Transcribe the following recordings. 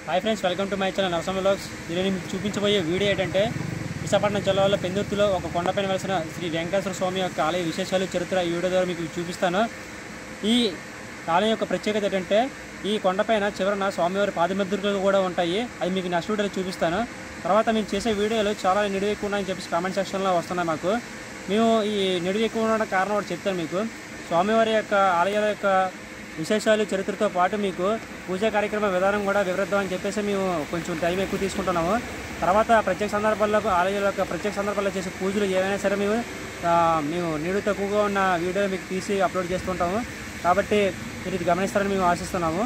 Hi friends welcome to my channel Narasimha vlogs నేను మీకు చూపించబోయే వీడియో ఏంటంటే విశాఖపట్నం జిల్లాలో పెందుర్తిలో ఒక కొండపైన వెలిసిన శ్రీ వెంకటేశ్వర స్వామి యొక్క ఆలయ విశేషాలు చరిత్ర ఈ వీడియో ద్వారా మీకు చూపిస్తాను ఈ ఆలయం యొక్క ప్రత్యేకత ఏంటంటే ఈ కొండపైన చివరన స్వామివారి పాదముద్రలు కూడా ఉంటాయి అది మీకు నెక్స్ట్ వీడియోలో చూపిస్తాను తర్వాత మేము చేసే వీడియోలు చాలా నిడివి ఎక్కువ ఉన్నాయని చెప్పేసి కామెంట్ సెక్షన్లో వస్తున్నాయి మాకు మేము ఈ నిడివి ఎక్కువ ఉండడానికి కారణం ఒకటి చెప్తాను మీకు స్వామివారి యొక్క ఆలయాల యొక్క విశేషాలు చరిత్రతో పాటు మీకు పూజా కార్యక్రమ విధానం కూడా వివరిద్దాం అని చెప్పేసి మేము కొంచెం టైం ఎక్కువ తీసుకుంటున్నాము తర్వాత ప్రత్యేక సందర్భాల్లో ఆలయాల యొక్క ప్రత్యేక సందర్భాల్లో చేసే పూజలు ఏవైనా సరే మేము ఆ, మేము నీడు తక్కువగా ఉన్న వీడియోలు మీకు తీసి అప్లోడ్ చేస్తుంటాము కాబట్టి మీరు ఇది గమనిస్తారని మేము ఆశిస్తున్నాము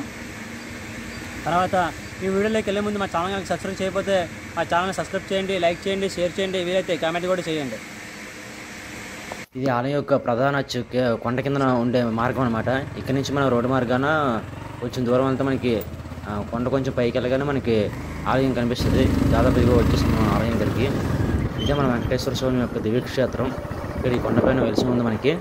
తర్వాత ఈ వీడియోలోకి వెళ్ళే ముందు మా ఛానల్ కనుక సబ్స్క్రైబ్ చేయకపోతే మా ఛానల్ని సబ్స్క్రైబ్ చేయండి లైక్ చేయండి షేర్ చేయండి వీలైతే కామెంట్ కూడా చేయండి ఇది ఆలయం యొక్క ప్రధాన చు- కొండ కింద ఉండే మార్గం అనమాట ఇక్కడ నుంచి మనం రోడ్డు మార్గాన కొంచెం దూరం అంతా మనకి ఆ, కొండ కొంచెం పైకి వెళ్ళగానే మనకి ఆలయం కనిపిస్తుంది దాదాపు ఇదిగో వచ్చేసింది మనం ఆలయం దగ్గరికి ఇదే మన వెంకటేశ్వర స్వామి యొక్క దివ్యక్షేత్రం ఇక్కడ ఈ కొండపైన వెలిసి ఉంది మనకి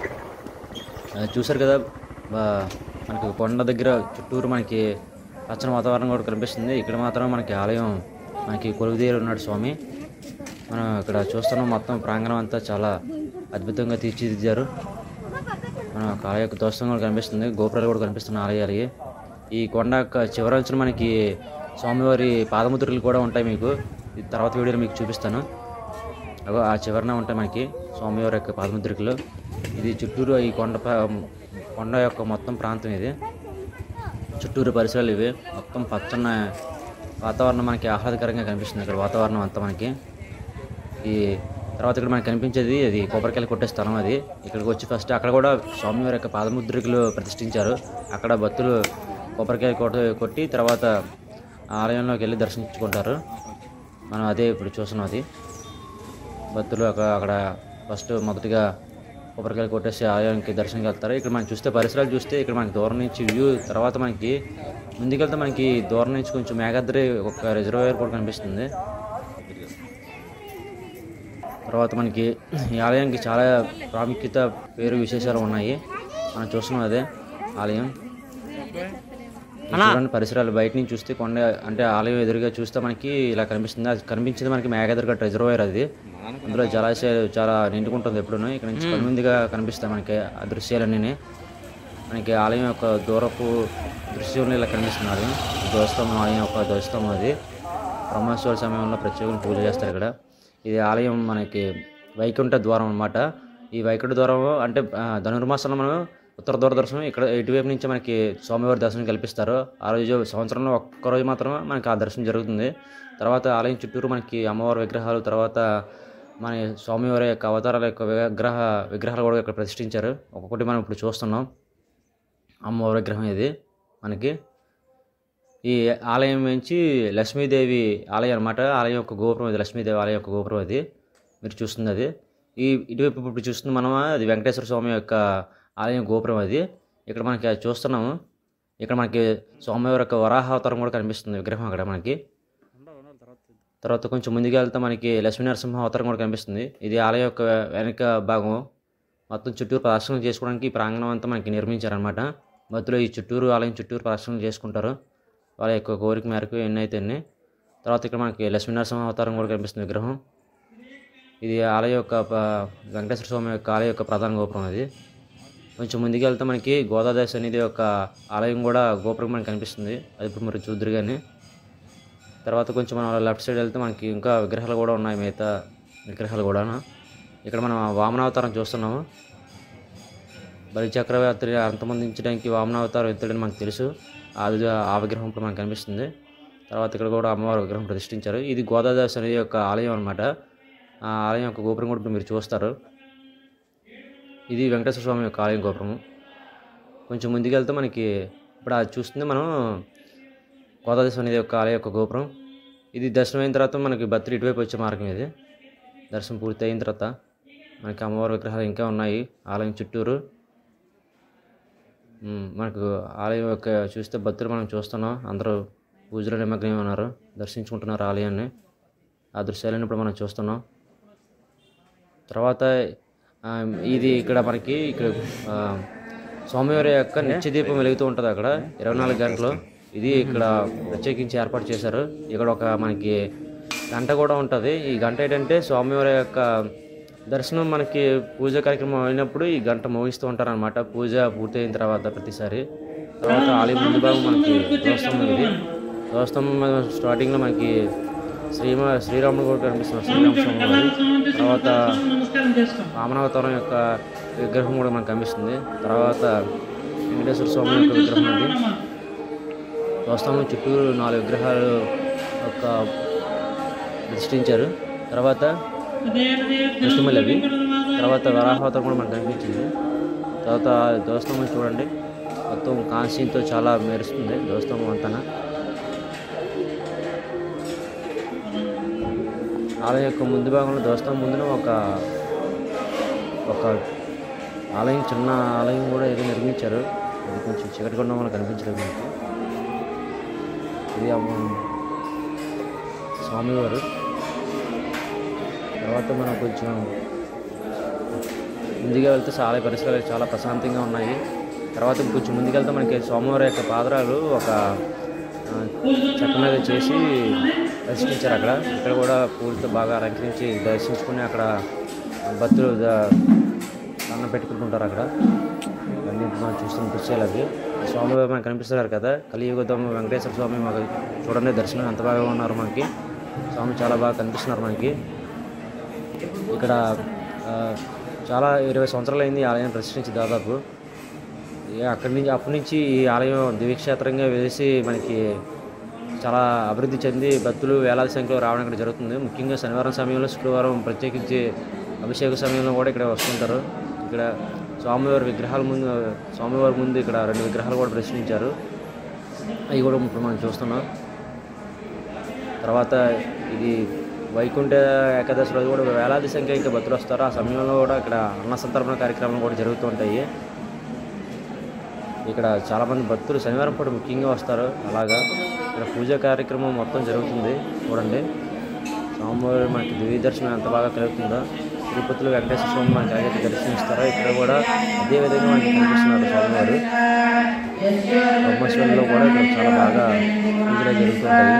ఆ, చూశారు కదా బా- మనకి కొండ దగ్గర చుట్టూరు మనకి పచ్చని వాతావరణం కూడా కనిపిస్తుంది ఇక్కడ మాత్రం మనకి ఆలయం మనకి కొలువుదీరు ఉన్నాడు స్వామి మనం ఇక్కడ చూస్తున్నాం మొత్తం ప్రాంగణం అంతా చాలా అద్భుతంగా తీర్చిదిద్దారు మన యొక్క ఆలయ యొక్క దోషం కూడా కనిపిస్తుంది గోపురాలు కూడా కనిపిస్తున్నాయి ఆలయాలకి ఈ కొండ యొక్క చివరంచున మనకి స్వామివారి పాదముద్రలు కూడా ఉంటాయి మీకు ఇది తర్వాత వీడియోలో మీకు చూపిస్తాను అగో ఆ చివరన ఉంటాయి మనకి స్వామివారి యొక్క పాదముద్రికలు ఇది చుట్టూరు ఈ కొండ ప- కొండ యొక్క మొత్తం ప్రాంతం ఇది చుట్టూరు పరిసరాలు ఇవి మొత్తం పచ్చన్న వాతావరణం మనకి ఆహ్లాదకరంగా కనిపిస్తుంది ఇక్కడ వాతావరణం అంతా మనకి ఈ తర్వాత ఇక్కడ మనకి కనిపించేది అది కొబ్బరికాయలు కొట్టే స్థలం అది ఇక్కడికి వచ్చి ఫస్ట్ అక్కడ కూడా స్వామివారి యొక్క పాదముద్రికలు ప్రతిష్ఠించారు అక్కడ భక్తులు కొబ్బరికాయ కొట్ట కొట్టి తర్వాత ఆలయంలోకి వెళ్ళి దర్శించుకుంటారు మనం అదే ఇప్పుడు చూస్తున్నాం అది భక్తులు అక్కడ అక్కడ ఫస్ట్ మొదటిగా కొబ్బరికాయలు కొట్టేసి ఆలయానికి దర్శనంకి వెళ్తారు ఇక్కడ మనం చూస్తే పరిసరాలు చూస్తే ఇక్కడ మనకి దూరం నుంచి వ్యూ తర్వాత మనకి ముందుకెళ్తే మనకి దూరం నుంచి కొంచెం మేఘాద్రి ఒక రిజర్వాయర్ కూడా కనిపిస్తుంది తర్వాత మనకి ఈ ఆలయానికి చాలా ప్రాముఖ్యత పేరు విశేషాలు ఉన్నాయి మనం చూస్తున్నాం అదే ఆలయం ఈ చూడండి పరిసరాలు బయట నుంచి చూస్తే కొండ అంటే ఆలయం ఎదురుగా చూస్తే మనకి ఇలా కనిపిస్తుంది అది కనిపించింది మనకి మేఘాద్రిగట్ రిజర్వాయర్ అది అందులో జలాశయాలు చాలా నిండుకుంటుంది ఎప్పుడూ ఇక్కడ నుంచి కనుమందిగా కనిపిస్తాయి మనకి ఆ దృశ్యాలన్నీ మనకి ఆలయం యొక్క దూరపు దృశ్యంలో ఇలా కనిపిస్తుంది ఆలయం ధ్వజస్తంభం ఆలయం యొక్క ధ్వజస్తంభం అది బ్రహ్మోత్సవాల సమయంలో ప్రత్యేకంగా పూజ చేస్తారు ఇక్కడ ఇది ఆలయం మనకి వైకుంఠ ద్వారం అన్నమాట ఈ వైకుంఠ ద్వారం అంటే ఆ, ధనుర్మాసంలో మనం ఉత్తర దూరదర్శనం ఇక్కడ ఇటువైపు నుంచి మనకి స్వామివారి దర్శనం కల్పిస్తారు ఆ రోజు సంవత్సరంలో ఒక్కరోజు మాత్రమే మనకి ఆ దర్శనం జరుగుతుంది తర్వాత ఆలయం చుట్టూరు మనకి అమ్మవారి విగ్రహాలు తర్వాత మన స్వామివారి యొక్క అవతారాల యొక్క విగ్రహ విగ్రహాలు కూడా ఇక్కడ ప్రతిష్ఠించారు ఒక్కొక్కటి మనం ఇప్పుడు చూస్తున్నాం అమ్మవారి విగ్రహం ఇది మనకి ఈ ఆలయం నుంచి లక్ష్మీదేవి ఆలయం అనమాట ఆలయం యొక్క గోపురం ఇది లక్ష్మీదేవి ఆలయం యొక్క గోపురం అది మీరు చూస్తుంది అది ఈ ఇటువైపు ఇప్పుడు చూస్తుంది మనం అది వెంకటేశ్వర స్వామి యొక్క ఆలయం గోపురం అది ఇక్కడ మనకి అది చూస్తున్నాము ఇక్కడ మనకి స్వామివారి యొక్క వరాహ అవతారం కూడా కనిపిస్తుంది విగ్రహం అక్కడ మనకి తర్వాత కొంచెం ముందుకు వెళ్తే మనకి లక్ష్మీ నరసింహ అవతారం కూడా కనిపిస్తుంది ఇది ఆలయం యొక్క వెనక భాగం మొత్తం చుట్టూరు ప్రదర్శన చేసుకోవడానికి ఈ ప్రాంగణం అంతా మనకి నిర్మించారనమాట భక్తులు ఈ చుట్టూరు ఆలయం చుట్టూరు ప్రదర్శన చేసుకుంటారు వాళ్ళ యొక్క కోరిక మేరకు ఎన్నైతే ఎన్ని తర్వాత ఇక్కడ మనకి లక్ష్మీ నరసింహ అవతారం కూడా కనిపిస్తుంది విగ్రహం ఇది ఆలయం యొక్క ప- వెంకటేశ్వర స్వామి యొక్క ఆలయం యొక్క ప్రధాన గోపురం అది కొంచెం ముందుకు వెళ్తే మనకి గోదాదేశ అనేది యొక్క ఆలయం కూడా గోపురం మనకి కనిపిస్తుంది అది ఇప్పుడు మరి చూద్దరు కానీ తర్వాత కొంచెం మనం లెఫ్ట్ సైడ్ వెళ్తే మనకి ఇంకా విగ్రహాలు కూడా ఉన్నాయి మిగతా విగ్రహాలు కూడా ఇక్కడ మనం వామనావతారం చూస్తున్నాము బలి చక్రవర్తి అంతమొందించడానికి వామనావతారం ఎత్తుడని మనకు తెలుసు అది ఆ విగ్రహం ఇప్పుడు మనకు కనిపిస్తుంది తర్వాత ఇక్కడ కూడా అమ్మవారి విగ్రహం ప్రతిష్ఠించారు ఇది గోదాదాస్ అనేది యొక్క ఆలయం అనమాట ఆ ఆలయం యొక్క గోపురం కూడా ఇప్పుడు మీరు చూస్తారు ఇది వెంకటేశ్వర స్వామి యొక్క ఆలయం గోపురము కొంచెం ముందుకు వెళ్తే మనకి ఇప్పుడు అది చూస్తుంది మనం గోదాదేశం అనేది యొక్క ఆలయం యొక్క గోపురం ఇది దర్శనం అయిన తర్వాత మనకి భక్తులు ఇటువైపు వచ్చే మార్గం ఇది దర్శనం పూర్తి అయిన తర్వాత మనకి అమ్మవారి విగ్రహాలు ఇంకా ఉన్నాయి ఆలయం చుట్టూరు ఉమ్, మనకు ఆలయం యొక్క చూస్తే భక్తులు మనం చూస్తున్నాం అందరూ పూజలో నిమగ్నమై ఉన్నారు దర్శించుకుంటున్నారు ఆలయాన్ని ఆ దృశ్యాలను ఇప్పుడు మనం చూస్తున్నాం తర్వాత ఆ, ఇది ఇక్కడ మనకి ఇక్కడ ఆ, స్వామివారి యొక్క నిత్య దీపం వెలుగుతూ ఉంటుంది అక్కడ ఇరవై నాలుగు గంటలు ఇది ఇక్కడ ప్రత్యేకించి ఏర్పాటు చేశారు ఇక్కడ ఒక మనకి గంట కూడా ఉంటుంది ఈ గంట ఏంటంటే స్వామివారి యొక్క దర్శనం మనకి పూజ కార్యక్రమం అయినప్పుడు ఈ గంట మోగిస్తూ ఉంటారు అనమాట పూజ పూర్తయిన తర్వాత ప్రతిసారి తర్వాత ఆలయం ముందు భాగం మనకి ధ్వజస్తంభం ఇది ధ్వజస్తంభం స్టార్టింగ్లో మనకి శ్రీమ శ్రీరాముడు కూడా కనిపిస్తున్నారు శ్రీరామ స్వామి వారు. తర్వాత వామనావతారం యొక్క విగ్రహం కూడా మనకు కనిపిస్తుంది తర్వాత వెంకటేశ్వర స్వామి యొక్క విగ్రహం ఉంది ధ్వజస్తంభం చుట్టూ నాలుగు విగ్రహాలు యొక్క ప్రతిష్ఠించారు తర్వాత కృష్ణమల్లి అవి తర్వాత వరాహవతారం కూడా మనకు కనిపించింది తర్వాత ధ్వజస్తంభం చూడండి మొత్తం కాంస్యంతో చాలా మెరుస్తుంది ధ్వజస్తంభం అంతా ఆలయం యొక్క ముందు భాగంలో ధ్వజస్తంభం ముందున ఒక ఒక ఆలయం చిన్న ఆలయం కూడా ఏదో నిర్మించారు అది కొంచెం చీకటి కొండ వల్ల కనిపించలేదు మనకి ఇది అమ్మ స్వామివారు తర్వాత మనం కొంచెం ముందుగా వెళ్తే చాలా పరిసరాలు చాలా ప్రశాంతంగా ఉన్నాయి తర్వాత కొంచెం ముందుకెళ్తే మనకి స్వామివారి యొక్క పాదరాలు ఒక ఆ, చెక్క మీద చేసి దర్శించారు అక్కడ ఇక్కడ కూడా పూలతో బాగా అలంకరించి దర్శించుకుని అక్కడ భక్తులు ద- దండం పెట్టుకుంటుంటారు అక్కడ అన్నీ మనం చూస్తున్న దృశ్యాలు అవి స్వామివారు మనకు కనిపిస్తున్నారు కదా కలియుగం వెంకటేశ్వర స్వామి మాకు చూడండి దర్శనం ఎంత బాగా ఉన్నారు మనకి స్వామి చాలా బాగా కనిపిస్తున్నారు మనకి ఇక్కడ ఆ, చాలా ఇరవై సంవత్సరాలు అయింది ఈ ఆలయం ప్రతిష్ఠించి దాదాపు ఇక అక్కడి నుంచి అప్పటి నుంచి ఈ ఆలయం దివ్యక్షేత్రంగా వేసి మనకి చాలా అభివృద్ధి చెంది భక్తులు వేలాది సంఖ్యలో రావడం ఇక్కడ జరుగుతుంది ముఖ్యంగా శనివారం సమయంలో శుక్రవారం ప్రత్యేకించి అభిషేక సమయంలో కూడా ఇక్కడ వస్తుంటారు ఇక్కడ స్వామివారి విగ్రహాల ముందు స్వామివారి ముందు ఇక్కడ రెండు విగ్రహాలు కూడా ప్రశ్నించారు అవి కూడా ఇప్పుడు మనం చూస్తున్నాం తర్వాత ఇది వైకుంఠ ఏకాదశి రోజు కూడా వేలాది సంఖ్య ఇంకా భక్తులు వస్తారు ఆ సమయంలో కూడా ఇక్కడ అన్న సంతర్పణ కార్యక్రమాలు కూడా జరుగుతూ ఉంటాయి ఇక్కడ చాలామంది భక్తులు శనివారం పూట ముఖ్యంగా వస్తారు అలాగా ఇక్కడ పూజా కార్యక్రమం మొత్తం జరుగుతుంది చూడండి స్వామివారి మనకి దివ్య దర్శనం ఎంత బాగా కలుగుతుందో తిరుపతిలో వెంకటేశ్వర స్వామి మనకి ఎలాగైతే దర్శనమిస్తారో ఇక్కడ కూడా అదే విధంగా మనకి కనిపిస్తున్నారు స్వామివారు బ్రహ్మేశ్వరంలో కూడా ఇక్కడ చాలా బాగా పూజలు జరుగుతుంటాయి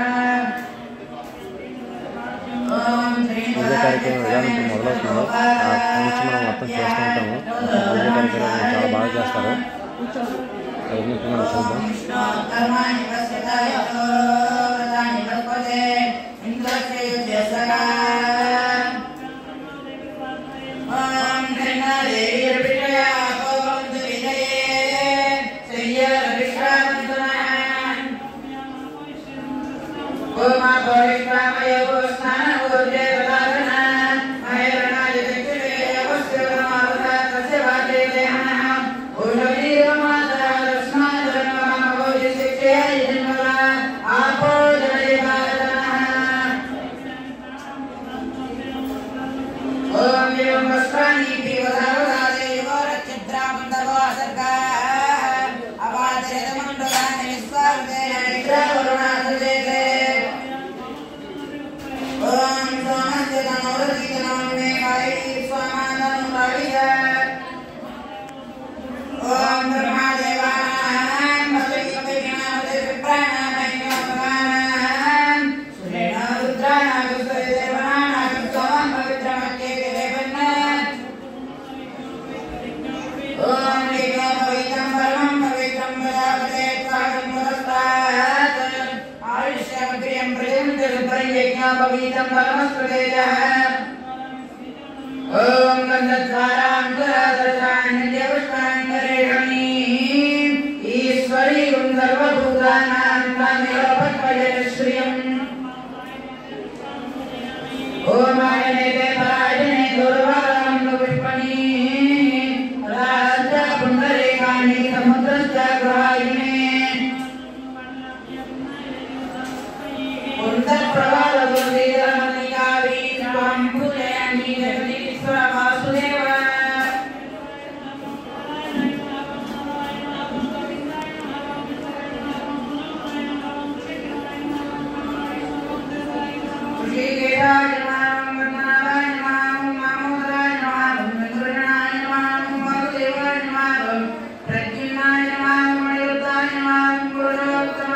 పూజ కార్యక్రమం విధానం ఇప్పుడు మొదలవుతుందో ఆ నుంచి మనం మొత్తం చేస్తూ ఉంటాము మొత్తం పూజ కార్యక్రమం చాలా బాగా చేస్తారు అవన్నీ ఇప్పుడు మనం చూద్దాం ఓం ఏం వస్త్రాన్ని పీవధారుదాదేవో రక్షిద్రామంతవో అసర్గా అవాచరితమండలాన్ని విశ్వాసే వరుణాసుదేశే ఓం సోమస్యతమోరసితనం మే కాళీ స్వామానం కాళీయ ఓం బ్రహ్మదేవానాం భక్తికవిజ్ఞానదే విప్రాణామయ్యోపగానాం సురేణ రుద్రాణాగ దేవానాగ సోమం పవిత్రమత్యేక దేవన్నా ఓం లీలో పవిత్రం పరమం పవిత్రం ప్రజాపతే స్వాగతం పురస్తాత్ ఆయుష్యమగ్రియం ప్రజంతరు పరియజ్ఞా పవిత్రం పరమస్వదేజః ఓం గంధద్వారాంతరాదశాన్యదేవష్టాంతరేణి ఈశ్వరీ సర్వభూతానాం తామిరపత్వజశ్రియం ఓం ఆయనే పరాయణే దుర్వారం పుష్పణి రాజ పుండరీకాణి సముద్రశ్చ గృహాయినే పుండప్రవాద దుర్దీరమణికావి త్వాం పూజయామి జగదీశ్వర వాసుదేవ శ్రీకేశాయ నమః వందనాయ నమః మామోదరాయ నమః వెంకటరమణాయ నమః వాసుదేవాయ నమః ప్రద్యుమ్నాయ నమః మణిరుద్ధాయ నమః గురురత్న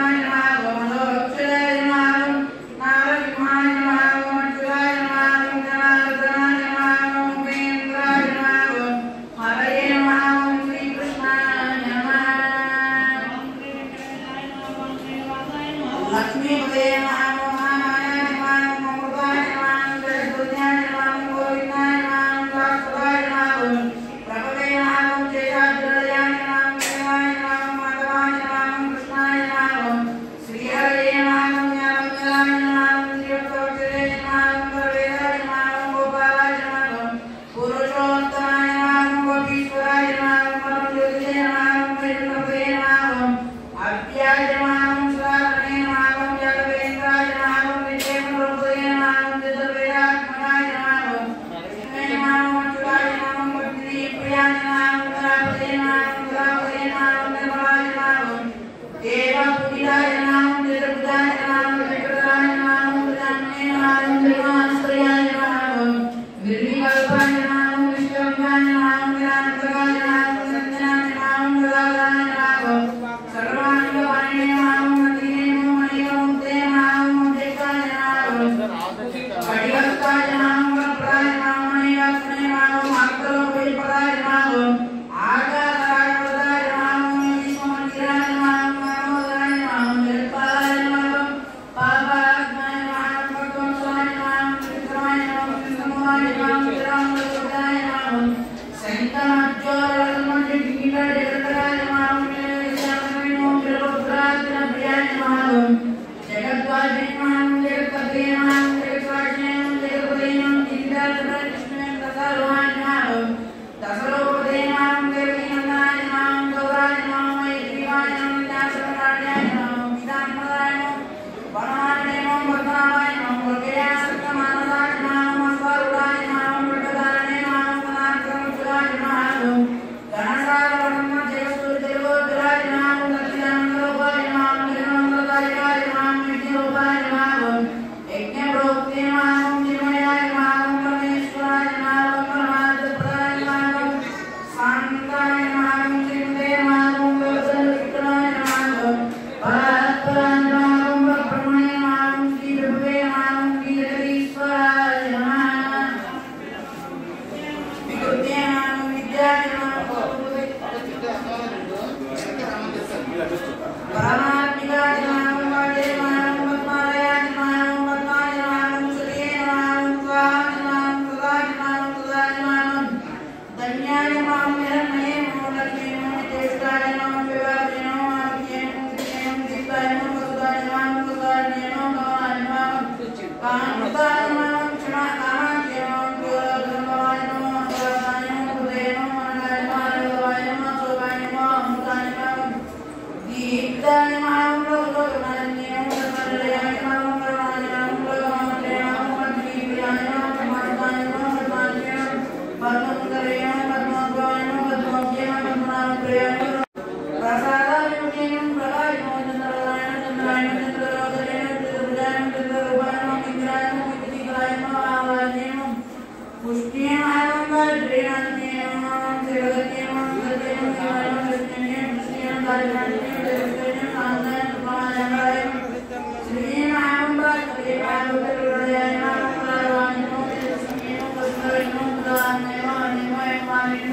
లక్ష్మీపదే నమః మహామాయ నమః మమృతాయ నమః జగద్గుణ్యాయ నమః గోవిందాయ నమః శాశ్వతాయ నమః ప్రభవే నమః జయాద్రయాయ నమః దేవాయ నమః మాధవాయ నమః కృష్ణాయ నమః శ్రీహరే నమః జ్ఞానప్రదాయ నమః శ్రీవత్సవత్సరే నమః ప్రవేదాయ నమః గోపాలాయ నమః పురుషోత్తమాయ నమః గోపీశ్వరాయ నమః పరమజ్యోతిషే నమః ప్రేమపదే నమః అవ్యాయ నమః శ్రావణే నమః జగవేంద్రాయ నమః విజయమృతయ నమః చతుర్వేదాత్మనాయ నమః లక్ష్మీ నమః అచ్యుతాయ నమః భక్తి ప్రియాయ నమః గణపతే నమః గణపతే నమః నిర్మలాయ నమః దేవ పురియాయ నమః నిర్బుధాయ నమః వికృతాయ నమః ప్రజాన్నే నమః శ్రీమాస్త్రియాయ నమః నిర్వికల్పాయ నమః విశ్వవ్యాయ నమః నిరాంతకాయ నమః సంజనాయ నమః ప్రదాయ నమః సర్వాంగవాణి నమః మదీనే మణియోతే నమః దేవాయ నమః కడిగస్తాయ నమః ప్రాయ నమః మణియాస్నే నమః మార్గలోపై పదాయ నమః ఆగారాయ పదాయ నమః విశ్వమందిరాయ నమః మనోదరాయ నమః నిర్పాయ నమః పాపాత్మాయ నమః భగవంతాయ నమః విక్రమాయ నమః విష్ణుమాయ నమః విరామృతాయ నమః శంకరాచార్య గీతాయ నమః విశ్వమయ నమః విరుద్రాయ నమః జగద్వాజే నమః జగత్పతే నమః జగద్వాజే నమః జగత్పతే నమః దివ్యాత్మ కృష్ణే ప్రసారాయ నమః దశలోపదే నమః దేవీనందాయ నమః గౌరాయ నమః మైత్రివాయ నమః జ్ఞాసరాయ నమః విధానపదాయ నమః వనమాయ నమః భద్రాయ నమః ప్రగయాసక్తమానదాయ నమః మస్వరుడాయ నమః వృద్ధదాయ నమః మనాక్రమసురాయ నమః గణసార వర్ణ జయసూర్య జయోద్రాయ నమః దక్షిణాంగరూపాయ నమః నిర్మంగళదాయకాయ నమః విద్యోపాయ నమః యజ్ఞప్రోక్తే నమః నిర్మయాయ నమః పరమేశ్వరాయ నమః పరమార్థప్రదాయ నమః శాంతాయ నమః శ్రీమతే నమః విక్రమాయ నమః పరాత్పరాయ నమః బ్రహ్మణే నమః శ్రీ ప్రభువే నమః శ్రీ జగదీశ్వరాయ నమః వికృతే నమః విద్యాయ నమః పరమాత్మికాయ నమః వాడే నమః పద్మాలయాయ నమః పద్మాయ నమః శ్రీయే నమః స్వాహాయ నమః సదాయ నమః సదాయ నమః ధన్యాయ నమః నిరమయే నమః లక్ష్మీ నమః జ్యేష్ఠాయ నమః వివాదే నమః ఆవిద్యే నమః దివ్యే నమః దీప్తాయ నమః వసుదాయ నమః వసుదాయ నమః భవాయ నమః కాంతాయ నమః క్షమాకామాయ నమః జ్యోతిర్మయాయ నమః సదాయ నమః హృదయ నమః అనాయ నమః రవాయ నమః శోభాయ నమః అమృతాయ నమః దీప్తాయ నమః లోకనాయ నమః సర్వలయాయ నమః పరమాయ నమః పరమాయ నమః దివ్యాయ నమః పరమాయ నమః పరమాయ నమః పరమంతరయ నమః పరమాయ నమః పరమాయ నమః పరమాయ నమః ప్రసాదాయుజ్ఞం ప్రవాయో చంద్రాయ చంద్రాయ చంద్రోదయ చంద్రజాయ చంద్రరూపాయ ఇంద్రాయ విద్యుతికాయ ఆవాయ పుష్ట్యేమాయం గాయత్రీనాథ్యేమ శివగత్యేమ సత్యేమ శివాయ సత్యేమ కృష్ణేమ దారిణ్యేమ దేవతేమ ఆందాయ కృపాయ శ్రీమాయం గాయత్రీమాయం తిరువదయాయ నమః సర్వాణి నమః శ్రీయేమ కృష్ణేమ దానేమ అనేమ మానేమ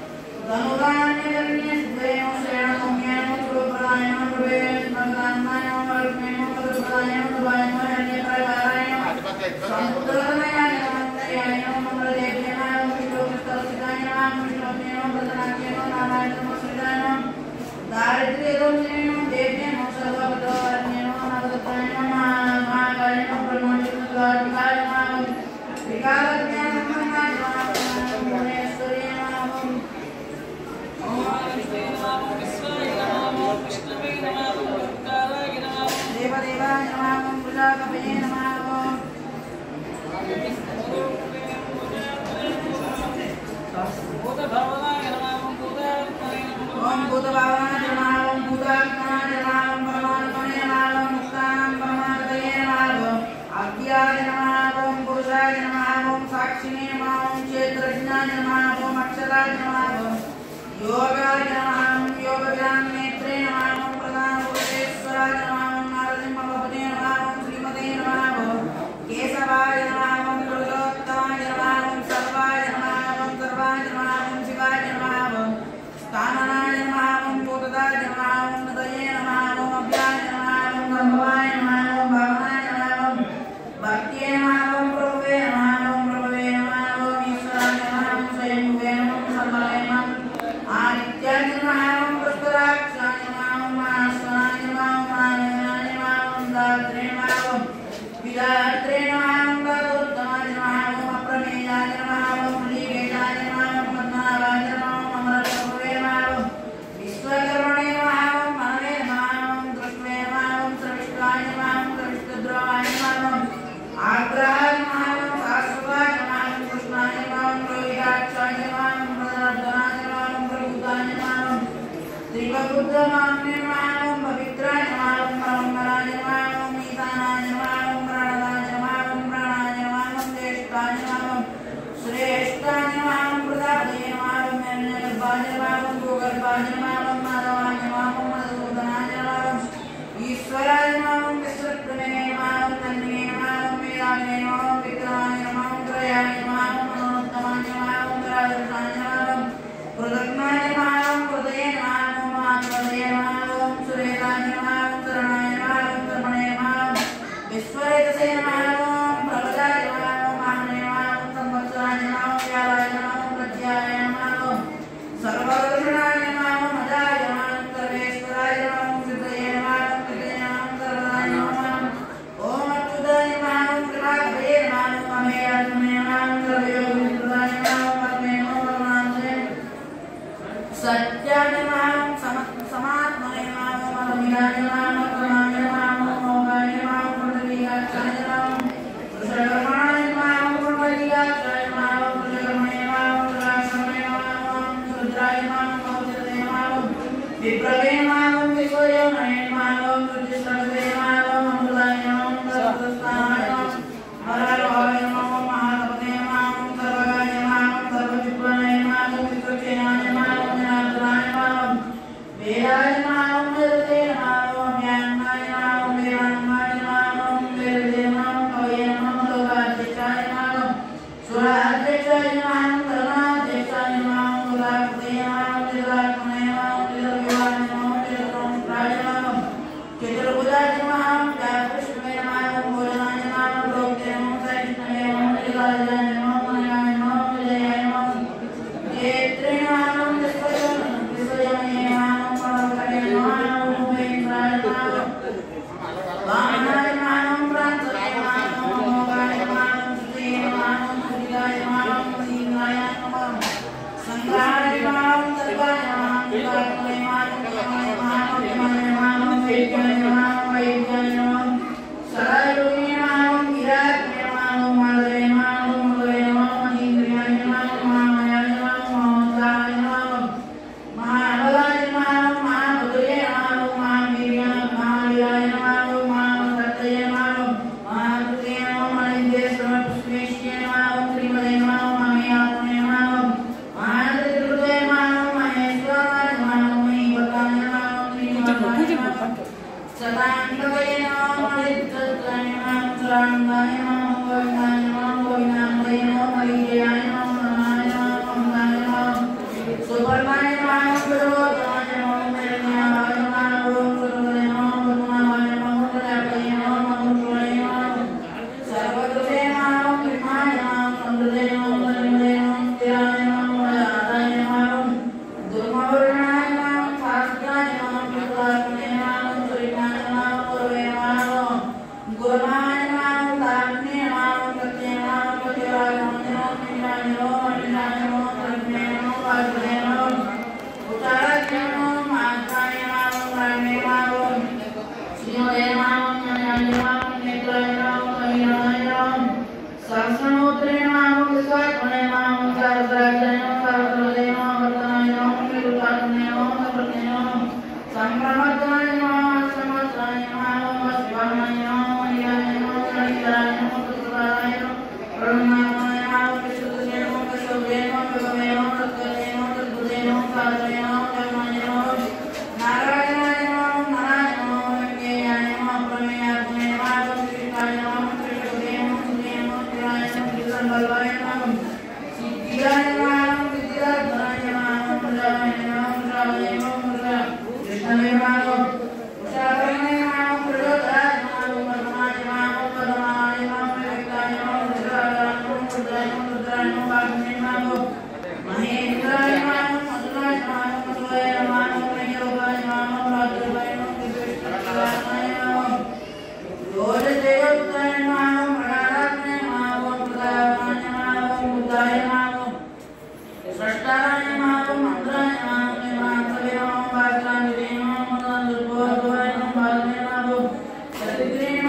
వికారజ్ఞానం దేవదేవాయ నమః ప్రజాపతయే నమః ఓం భూతభావనాయ నమః ఓం భూతాత్మనాయ నమః ఓం పరమాత్మనే నమః ఓం ముక్తానం పరమాత్మనే నమః అవ్యాయ నమః ఓం పురుషాయ నమః ఓం సాక్షినే నమః ఓం క్షేత్రజ్ఞాయ నమః ఓం అక్షరాయ నమః యోగాయ నమః యోగజ్ఞాననేత్రే నమః ఓం ప్రధానపురుషేశ్వరాయ నమః ఓం నారసింహపదే నమః ఓం శ్రీమతే నమః కేశవాయ నమః ఓం పురుషోత్తమాయ నమః ఓం సర్వాయ నమః ఓం సర్వాయ నమః ఓం శివాయ నమః స్థాననాయ నమః ఓం భూతదాయ నమః ఓం హృదయే నమః ఓం అభ్యాయ నమః ఓం గంభవాయ నమః విద్యాత్రే నమః గౌతమాయ నమః అప్రమేయాయ నమః మునివేదాయ నమః పద్మనాభాయ నమః అమరత్వే నమః విశ్వకర్మణే నమః మనవే నమః దృష్వే నమః సవిష్టాయ నమః సవిష్టుద్రవాయ నమః ఆగ్రహాయ నమః శాశ్వతాయ నమః కృష్ణాయ నమః రోహితాక్షాయ నమః ప్రదర్శనాయ నమః ప్రభుతాయ నమః శ్రీవబుద్ధమామ్నే నమః పవిత్రాయ నమః పరంపరాయ నమః ఈశానాయ నమః ప్రణదాయ నమః ప్రాణాయ నమః జ్యేష్ఠాయ నమః శ్రేష్ఠాయ నమః ప్రదాయ నమః నిర్గర్భాయ నమః భూగర్భాయ నమః మాధవాయ నమః మధుసూదనాయ నమః ఈశ్వరాయ నమః విశ్వక్రమే నమః తన్మే నమః వేదాయ నమః విక్రమాయ నమః త్రయాయ నమః మనోత్తమాయ నమః గ్రాహకాయ నమః కృతజ్ఞాయ నమః హృదయ నమః మాధవయ నమః సురేతాయ నమః శరణాయ నమః కర్మణే నమః విశ్వరేతసే నమః ప్రబలాయ నమః మహానే నమః సంవత్సరాయ నమః వ్యాలాయ నమః ప్రత్యాయ నమః సర్వదర్శనాయ నమః మదాయ నమః సర్వేశ్వరాయ నమః సిద్ధయ నమః కృతయ నమః సర్వదాయ నమః ఓం అచ్యుతాయ నమః కృపాభయే నమః మమేయాత్మనే నమః సర్వయోగిసుదాయ నమః పరమే నమః పరమాత్మనే సత్యాయ నమః సమ సమాత్మనే నమః పరమిదాయ నమః పరమాయ నమః మోహాయ నమః పృథివీయాక్షాయ నమః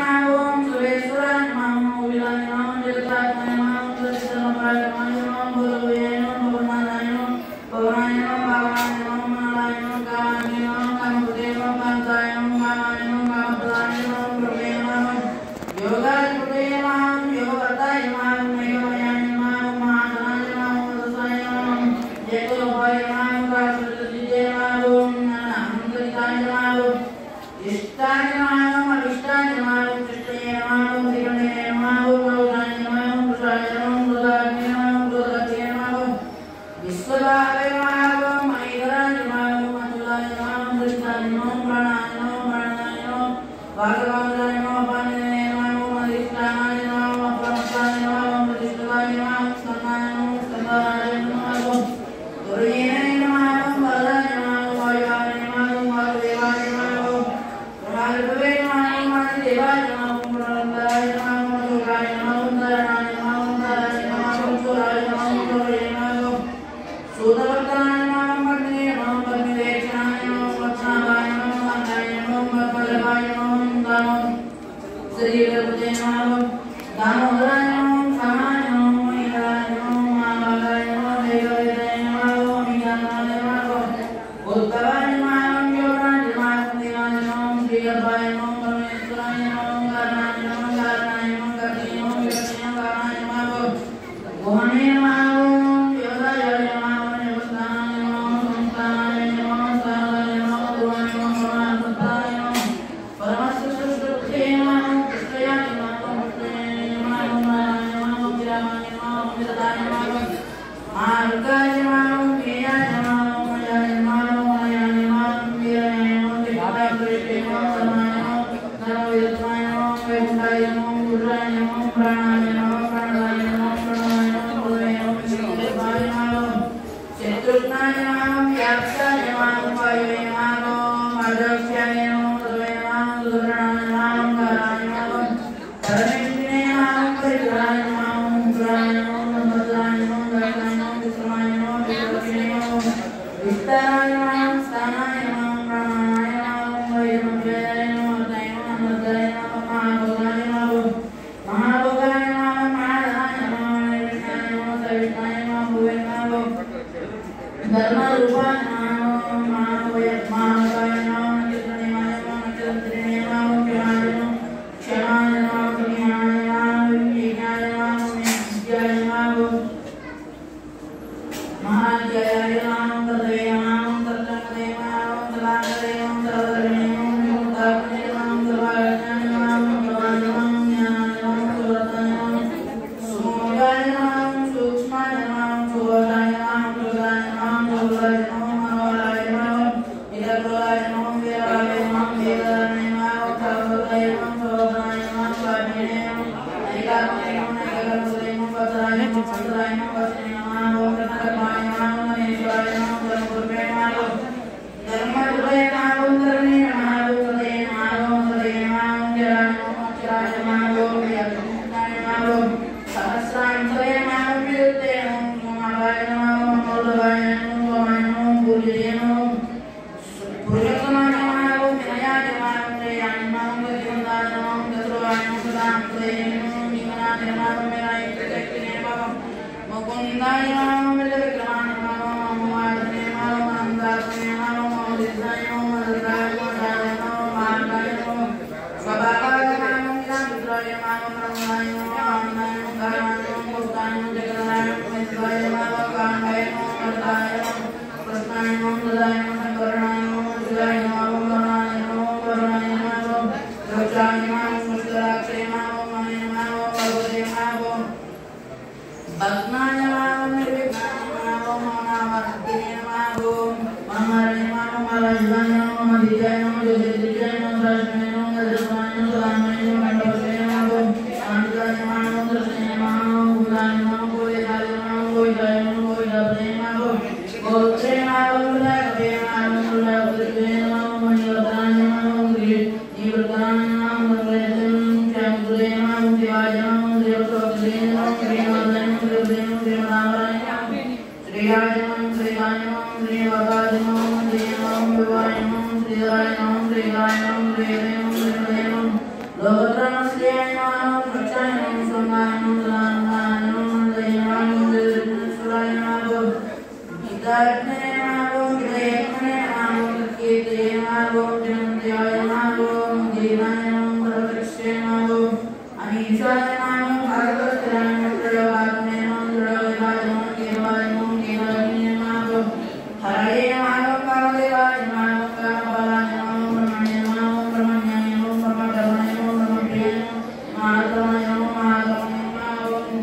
Thank you. महाक्रमाय नमः महाक्रमाय नमः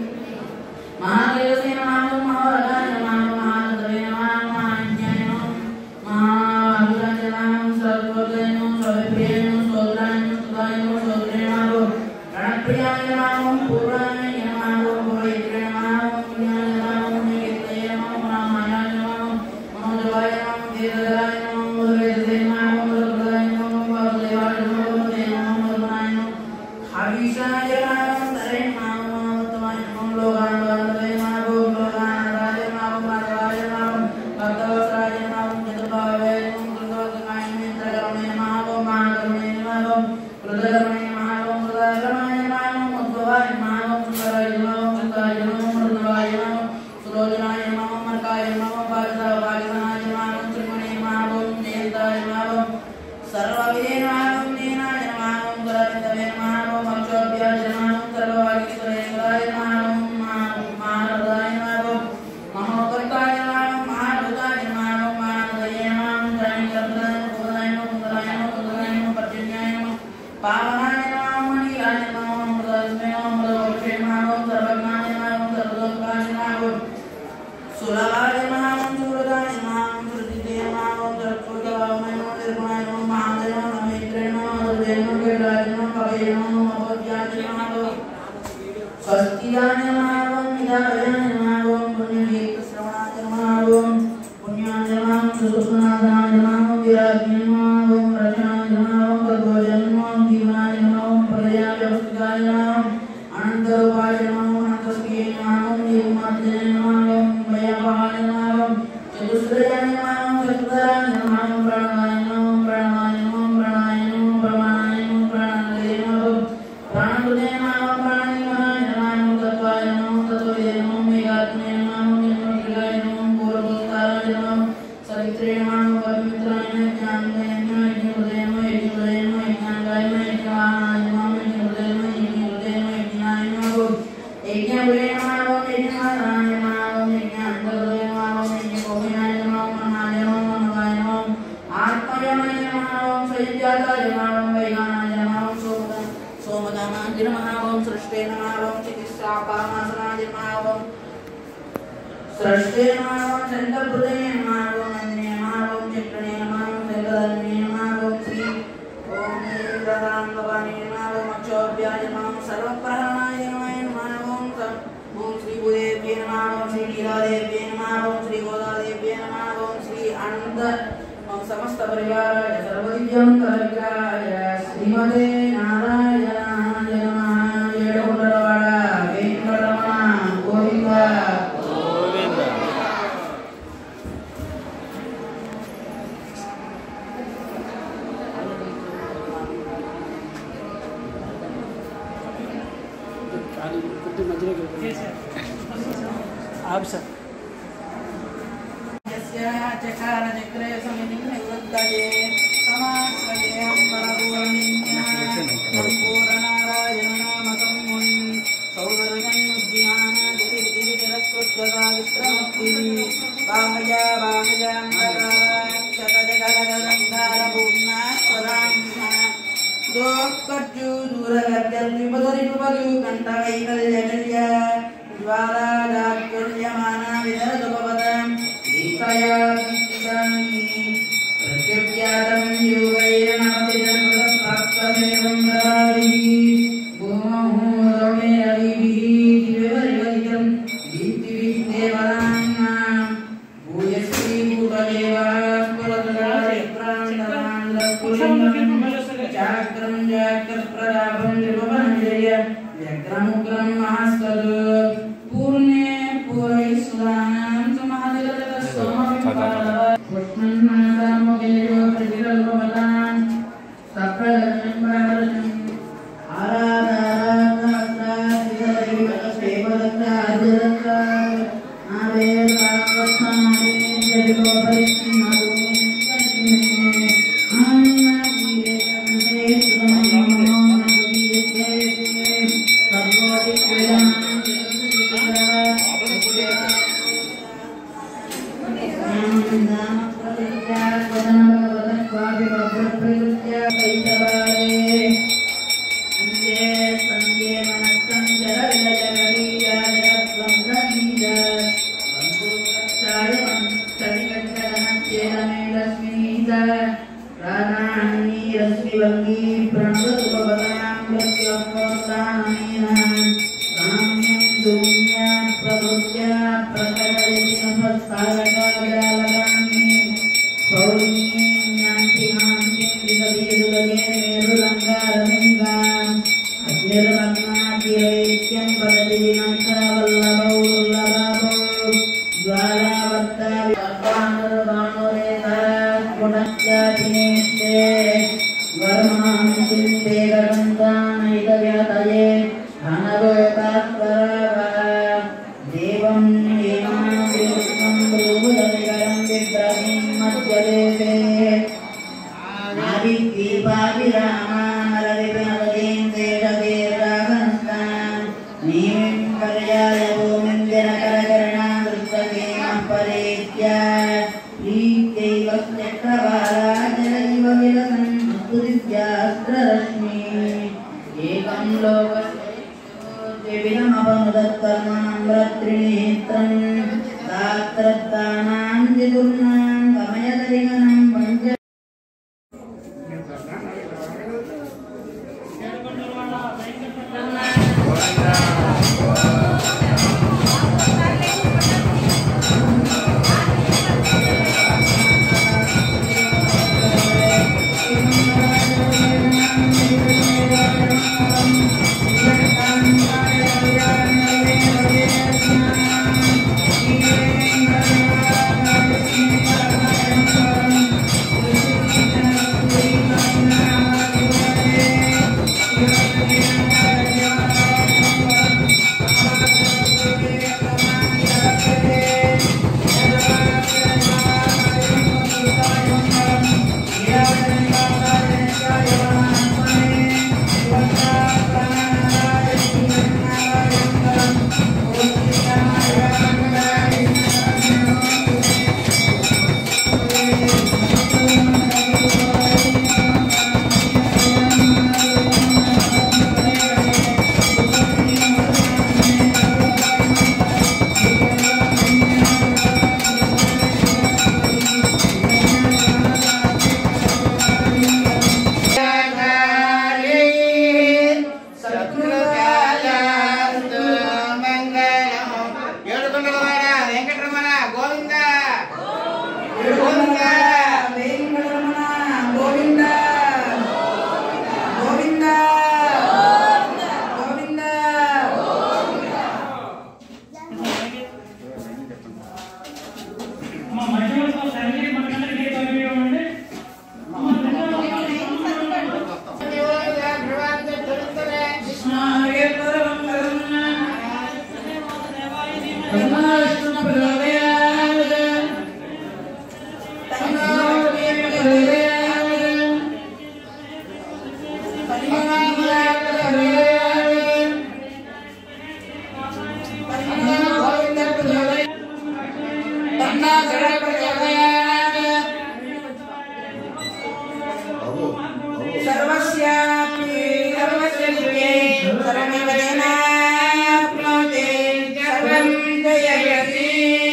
महादेवसे नमः महाराजाय नमः महादेवे नमः महाज्ञाय नमः महाविराज नमः सर्वोदय नमः सर्वप्रिय नमः सोदराय नमः सुधाय नमः सोदरे नमः रणप्रियाय नमः पूर्णाय नमः भोयित्रे नमः पुण्याय नमः निकेतये नमः रामाय नमः मनोजवाय नमः वेदराय नमः मधुवेदसे नमः मधुप्रदाय नमः वासुदेवाय नमः वसुदेवाय नमः मधुनाय नमः हविषाय नमः तरे नमः तमाय नमः लोकानाय नमः लोकानाय नमः माधवाय नमः भक्तवत्सलाय नमः चतुर्भावाय नमः कृतवत्सलाय नमः इंद्रकरणे नमः महाकरणे नमः रुद्रकरणे नमः रुद्रकरणे नमः उद्भवाय नमः सुंदराय नमः सुंदराय नमः मृदवाय नमः सुलोचनाय नमः मर्काय नमः भागसा भागसनाय नमः त्रिमणे नमः नेताय नमः सर्वविधे नमः नेनाय नमः गुरविन्दवे नमः मक्षोभ्याय नमः सर्ववागीश्वरेश्वराय नमः महारदाय नमः महोकर्ताय नमः महाभूताय नमः महानदये नमः त्रयङ्कर्ताय भूताय नमः कुन्दराय नमः कुन्दराय नमः पर्जन्याय नमः पावनाय नमः मणिलाय नमः मृदस्मे नमः मृदवक्षे नमः सर्वज्ञाय नमः सर्वलोकाय नमः सुलभाय नमः सुहृदाय नमः सुहृदिते नमः सर्वोदवामय नमः निर्गुणाय नमः महादेव नमः मैत्रे नमः हृदय नमः वेदाय नमः कवये नमः अभोज्याय नमः स्वस्तिदाय नमः मिदाय नमः पुण्यगीतश्रवणाय नमः पुण्याय नमः सुसुनादाय नमः विराज्ञाय नमः रचनाय नमः भगवजाय नमः जीवनाय नमः प्रलयाय व्यवस्थिताय नमः अनन्तरूपाय नमः अनन्तस्मिये नमः निर्मात्रे नमः भयपाय नमः चतुश्रयाय नमः चतुराय नमः प्रणवाय नमः प्रणवाय नमः प्रणवाय नमः प्रमाणाय नमः प्राणाय नमः प्राणकृते नमः प्राणिनाय नमः तत्त्वाय नमः तत्त्वये नमः मेघात्मे नमः निर्मलप्रियाय नमः पूर्वोत्ताराय नमः सवित्रे नमः पवित्राय नमः ज्ञानाय नमः यज्ञहृदय नमः यज्ञहृदय नमः यज्ञाङ्गाय नमः यज्ञवाहनाय नमः यज्ञहृदय नमः यज्ञहृदय नमः यज्ञाय नमः यज्ञहृदय नमः यज्ञवाहनाय नमः यज्ञान्तहृदय नमः यज्ञकोहिनाय नमः मनाय नमः मनवाय नमः आत्मजनाय नमः सयुज्याताय नमः वैगानाय नमः सोमदा सोमदानाय नमः ओम सृष्टे नमः ओम चिकित्सापामासनाय नमः ओम सृष्टे नमः ओम चन्द्रहृदये नमः ओम नन्दिने नमः ओम चित्रणे नमः ओम जगदन्ये नमः ओम श्री ओम इंद्रदानभवानी नमः ओम अक्षोभ्याय नमः ओम सर्वप्रहरणाय नमः नमः ओम सं- ओम श्री भूदेव्ये नमः ओम श्री लीलादेव्ये नमः ओम श्री गोदादेव्ये नमः ओम श्री अनंत ओम समस्त परिवाराय सर्वदिव्यं कविकाय श्रीमते नारायणाय नमः ఏడుకొండలవాడ వెంకటరమణ గోవింద కానీ కొద్ది మధ్యలో ఆపు సార్ यस्य चकार चक्रे समितिं निवृत्तये समाश्रये अम्बरपूर्णिन्याः सम्पूर्णनारायणनामकं मुनिं सौवर्णन्मुद्यानादितिविधिविजरस्कृत्यता विश्रमक्तिः बाहया बाहयाङ्गकाराक्षतजगदगदन्धारभूम्ना स्वदाम्ना दोःखर्जु दूरगर्जद्विपदरिपुपदु कण्ठवैकल्यकल्य ज्वालादात्कर्यमाना विदरदुपपदम् दीपया विष्टितानि प्रत्यव्यातं योगैरनादिदं प्राप्तमेवं ददाभिः भूमहुरमे रविभिः दिव्यवरिवरितं दीप्तिविद्देवनाम्नां भूयश्री चाक्रं जाक्रप्रदाभं नृपवनजय व्यग्रमुग्रं महास्तद् पूर्णे पूरैस्वानां समादिगतस्वमविपादः कृष्णन्नादामोगेयो प्रतिकल्पवतान् सप्रजन्यं सर्वोदि దేవం ఏకం లోకమపనుదత్కర్మణం దాత్రత్తానాం జిదుర్నాం గమయదరిగణం పంచ వెంకటరమణ గోవింద వెంకటరమణ గోవింద గోవింద గోవింద सर्वस्यापि सर्वस्य विद्ये सर्वमेव जनाप्नोति सर्वं जयति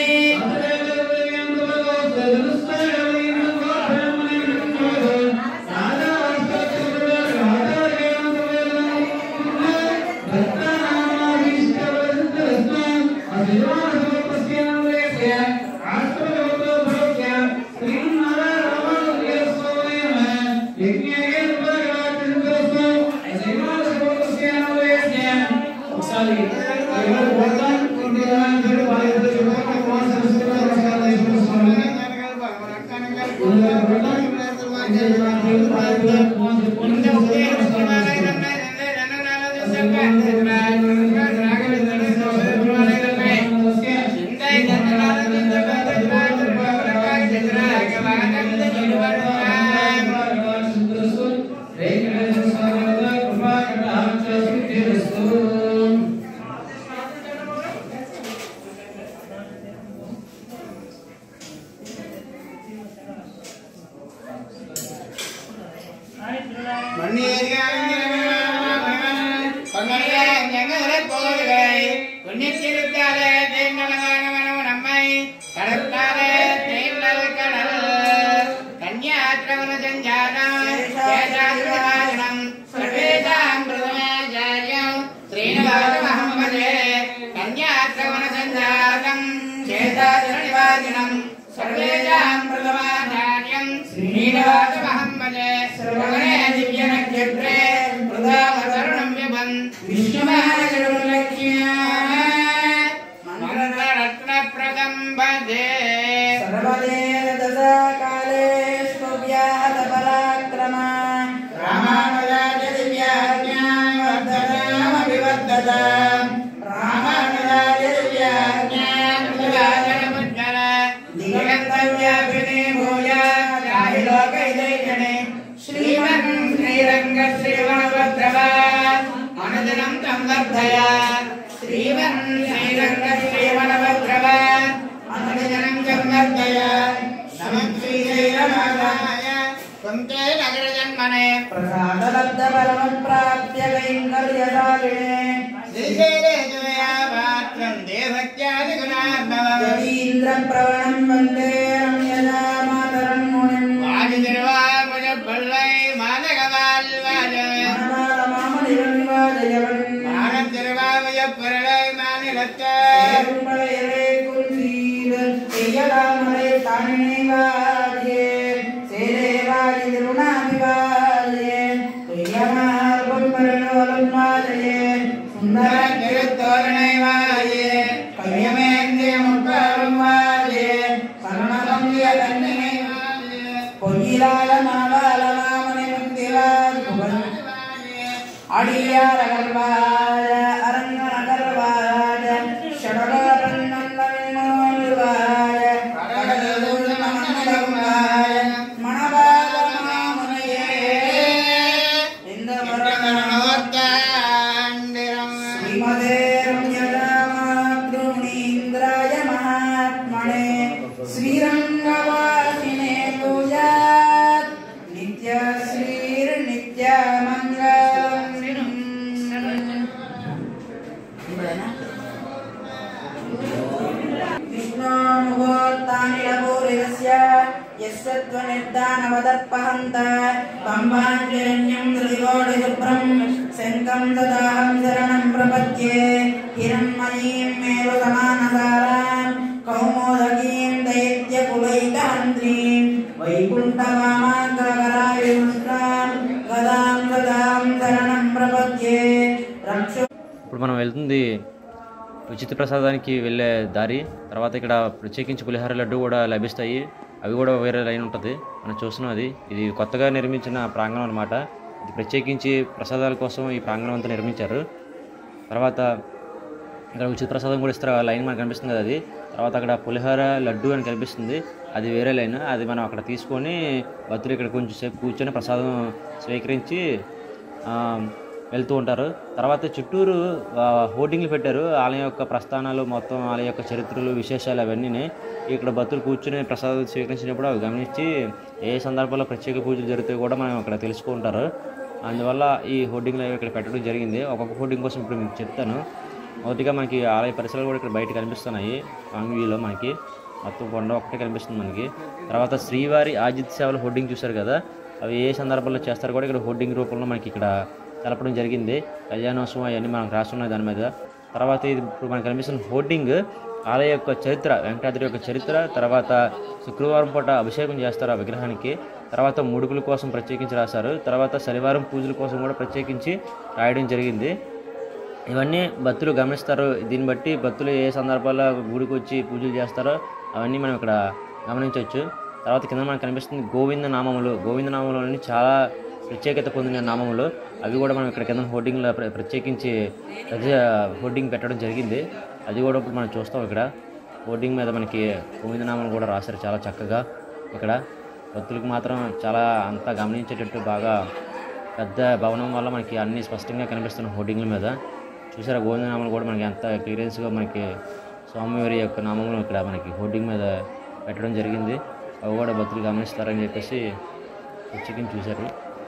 புண்ணியத்திருக்காலே தேங்கலகானவனவு நம்மை கடற்காலே தேங்கல் கடல் கன்யாத்திரவன சஞ்சாரம் சேஷாதிரவாசனம் சர்வேஷாம் பிரதமாச்சாரிய సర్వేషాం ప్రథమాచార్యం శ్రీనివాసమహం భజే శ్రవణే దివ్యనక్షత్రే ప్రథమతరుణం విభన్ విష్ణుమానగరులక్ష్మ్యా మంగళరత్నప్రదం భజే सर्वदेव दशकाले स्तुव्याहत पराक्रमा रामानुजाय दिव्याज्ञानवर्धनामभिवर्धत रामानुजाय दिव्याज्ञानवर्धनामभिवर्धत दिगन्तव्याभिनिभूय त्राहि लोकैदैक्षणे श्रीमन् श्रीरङ्ग श्रीवणभद्रवा अनुदिनं तं वर्धय श्रीमन् श्रीरङ्ग श्रीवणभद्रवा अनुदिनं तं वर्धय नमः श्रीशैलमादाय కుంతే నగర జన్మనే प्रसादलब्धपरमप्राप्य कैङ्कर्यशालिने శ్రీశైలే జయాపాత్రం దేవత్యాదిగుణార్ణవం यतीन्द्रप्रवणं वन्दे रम्यजा मातरं मुनिम् வாடி திருவாபுஜ பிள்ளை மாதகவால் வாஜ मनमालमामनिरन्वाजयवन् மானம் திருவாபுஜ பிள்ளை மாநிலத்தை ஏழுமலையரே குன்றீர் செய்யலாமலை தானினைவாயே சேரேவாயி திருநாமிவாயே துய்யமார்பம் பரலோலம் வாழையே சுந்தர திருத்தோரணை வாயே கையமேந்திய முக்காலும் வாழையே சரணசம்பிய தன்னினை பொய்யிலால மாவால மாமனை முந்திவால் புகழ் அடியாரகர்வாய அரங்கநகர்வாய ஷடகரன்னந்தன்மோல்வாய கடலூர்மன்னலவாய மணவாத மாமுனையே இந்த श्रीमदे रम्यजामातृणीन्द्राय महात्मने श्रीरङ्गवासिने पूजात् नित्यश्रीर्नित्यमङ्गलम् विष्णोमुहूर्तानिलपूरिरस्य यस्य त्वनिर्दानवदर्पहन्त पम्बाञ्जन्यं त्रिकोटिशुभ्रं शङ्कं तदाहं शरणं प्रपद्ये हिरण्मयीं मेरुसमानसारां कौमोदकीं दैत्यकुलैकहन्त्रीं वैकुण्ठवामाङ्करायुष्णां गदां गदां शरणं प्रपद्ये रक्षो ఇప్పుడు మనం వెళ్తుంది ఉచిత ప్రసాదానికి వెళ్ళే దారి తర్వాత ఇక్కడ ప్రత్యేకించి పులిహార లడ్డు కూడా లభిస్తాయి అవి కూడా వేరే లైన్ ఉంటుంది మనం చూస్తున్నాం అది ఇది కొత్తగా నిర్మించిన ప్రాంగణం అనమాట ఇది ప్రత్యేకించి ప్రసాదాల కోసం ఈ ప్రాంగణం అంతా నిర్మించారు తర్వాత ఇక్కడ ఉచిత ప్రసాదం కూడా ఇస్తారు ఆ లైన్ మనకు కనిపిస్తుంది కదా అది తర్వాత అక్కడ పులిహోర లడ్డు అని కనిపిస్తుంది అది వేరే లైన్ అది మనం అక్కడ తీసుకొని భక్తులు ఇక్కడ కొంచెం సేపు కూర్చొని ప్రసాదం స్వీకరించి ఆ, వెళ్తూ ఉంటారు తర్వాత చుట్టూరు ఆ, హోర్డింగ్లు పెట్టారు ఆలయం యొక్క ప్రస్థానాలు మొత్తం ఆలయం యొక్క చరిత్రలు విశేషాలు అవన్నీ ఇక్కడ భక్తులు కూర్చుని ప్రసాదం స్వీకరించినప్పుడు అవి గమనించి ఏ సందర్భంలో ప్రత్యేక పూజలు జరుగుతాయో కూడా మనం అక్కడ తెలుసుకుంటారు అందువల్ల ఈ హోర్డింగ్లు అవి ఇక్కడ పెట్టడం జరిగింది ఒక్కొక్క హోర్డింగ్ కోసం ఇప్పుడు మీకు చెప్తాను మొదటిగా మనకి ఆలయ పరిసరాలు కూడా ఇక్కడ బయట కనిపిస్తున్నాయి లాంగ్ వ్యూలో మనకి మొత్తం కొండ ఒక్కటే కనిపిస్తుంది మనకి తర్వాత శ్రీవారి ఆజిత్ సేవల హోర్డింగ్ చూశారు కదా అవి ఏ సందర్భంలో చేస్తారో కూడా ఇక్కడ హోర్డింగ్ రూపంలో మనకి ఇక్కడ తెలపడం జరిగింది కళ్యాణోత్సవం అవన్నీ మనకు రాస్తున్నాయి దాని మీద తర్వాత ఇది ఇప్పుడు మనకు కనిపిస్తున్న హోర్డింగ్ ఆలయ యొక్క చరిత్ర వెంకటాద్రి యొక్క చరిత్ర తర్వాత శుక్రవారం పూట అభిషేకం చేస్తారు ఆ విగ్రహానికి తర్వాత ముడుపుల కోసం ప్రత్యేకించి రాశారు తర్వాత శనివారం పూజల కోసం కూడా ప్రత్యేకించి రాయడం జరిగింది ఇవన్నీ భక్తులు గమనిస్తారు దీన్ని బట్టి భక్తులు ఏ సందర్భాల్లో గుడికి వచ్చి పూజలు చేస్తారో అవన్నీ మనం ఇక్కడ గమనించవచ్చు తర్వాత కింద మనకు కనిపిస్తుంది గోవింద నామములు గోవింద నామములు చాలా ప్రత్యేకత పొందిన నామములు అవి కూడా మనం ఇక్కడ కింద హోర్డింగ్లో ప్ర- ప్రత్యేకించి ప్రతి హోర్డింగ్ పెట్టడం జరిగింది అది కూడా ఇప్పుడు మనం చూస్తాం ఇక్కడ హోర్డింగ్ మీద మనకి గోవింద నామాలు కూడా రాశారు చాలా చక్కగా ఇక్కడ భక్తులకు మాత్రం చాలా అంతా గమనించేటట్టు బాగా పెద్ద భవనం వల్ల మనకి అన్ని స్పష్టంగా కనిపిస్తున్న హోర్డింగ్ల మీద చూసారా గోవింద నామాలు కూడా మనకి ఎంత క్లియరెన్స్గా మనకి స్వామివారి యొక్క నామములు ఇక్కడ మనకి హోర్డింగ్ మీద పెట్టడం జరిగింది అవి కూడా భక్తులు గమనిస్తారని చెప్పేసి ప్రత్యేకించి చూశారు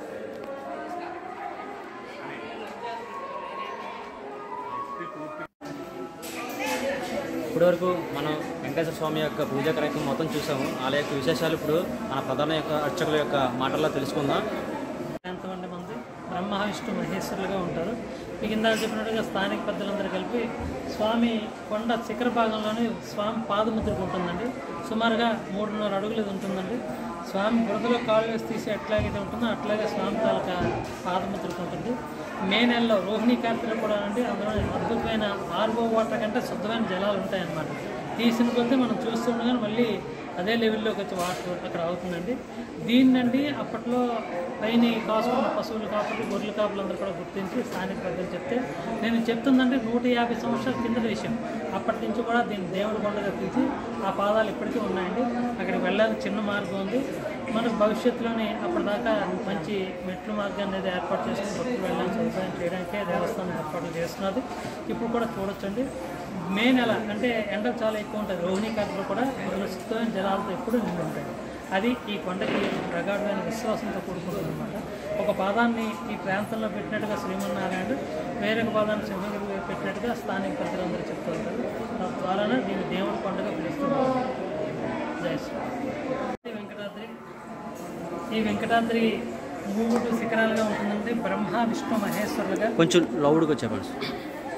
ఇప్పటివరకు మనం వెంకటేశ్వర స్వామి యొక్క పూజా కార్యక్రమం మొత్తం చూసాము ఆలయ యొక్క విశేషాలు ఇప్పుడు మన ప్రధాన యొక్క అర్చకుల యొక్క మాటల్లో తెలుసుకుందాం ఎంతమంది మంది బ్రహ్మ విష్ణు మహేశ్వరులుగా ఉంటారు మీకు ఇందాక చెప్పినట్టుగా స్థానిక పెద్దలందరూ కలిపి స్వామి కొండ శిఖర భాగంలోనే స్వామి పాదముద్రకు ఉంటుందండి సుమారుగా మూడున్నర అడుగులు ఇది ఉంటుందండి స్వామి బురదలో కాలు వేసి తీసి ఎట్లాగైతే ఉంటుందో అట్లాగే స్వామి తాలూకా పాదముద్రకు ఉంటుంది మే నెలలో రోహిణి కార్తీలు కూడా అండి అందులో అద్భుతమైన ఆర్వో వాటర్ కంటే శుద్ధమైన జలాలు ఉంటాయన్నమాట తీసిన కొద్దీ మనం చూస్తుండగానే మళ్ళీ అదే లెవెల్లోకి వచ్చి వాటర్ అక్కడ అవుతుందండి దీన్నండి అప్పట్లో పైన కాసుకున్న పశువులు కాపులు గొర్రెల కాపులు అందరూ కూడా గుర్తించి స్థానిక పెద్దలు చెప్తే నేను చెప్తుందంటే నూట యాభై సంవత్సరాల కిందట విషయం అప్పటి నుంచి కూడా దీన్ని దేవుడి కొండ తప్పించి ఆ పాదాలు ఇప్పటికీ ఉన్నాయండి అక్కడికి వెళ్ళడానికి చిన్న మార్గం ఉంది మనకు భవిష్యత్తులోనే అప్పటిదాకా మంచి మెట్ల మార్గాన్ని అనేది ఏర్పాటు చేసుకుని భక్తులు వెళ్ళడానికి సదుపాయం చేయడానికే దేవస్థానం ఏర్పాట్లు చేస్తున్నది ఇప్పుడు కూడా చూడొచ్చండి మే నెల అంటే ఎండలు చాలా ఎక్కువ ఉంటుంది రోహిణీ కార్తీలు కూడా అందులో శుద్ధమైన జలాలతో ఎప్పుడూ నిండి ఉంటాయి అది ఈ కొండకి ప్రగాఢమైన విశ్వాసంతో కూడుకుంటుంది అనమాట ఒక పాదాన్ని ఈ ప్రాంతంలో పెట్టినట్టుగా శ్రీమన్నారాయణుడు వేరొక పాదాన్ని సింహగిరి పెట్టినట్టుగా స్థానిక పెద్దలందరూ చెప్తూ ఉంటారు తద్వారానే దీన్ని దేవుడి పండుగ పిలుస్తున్నారు జై శ్రీ వెంకటాద్రి ఈ వెంకటాద్రి మూడు శిఖరాలుగా ఉంటుందండి బ్రహ్మ విష్ణు మహేశ్వరులుగా కొంచెం లౌడ్గా చెప్పండి సార్.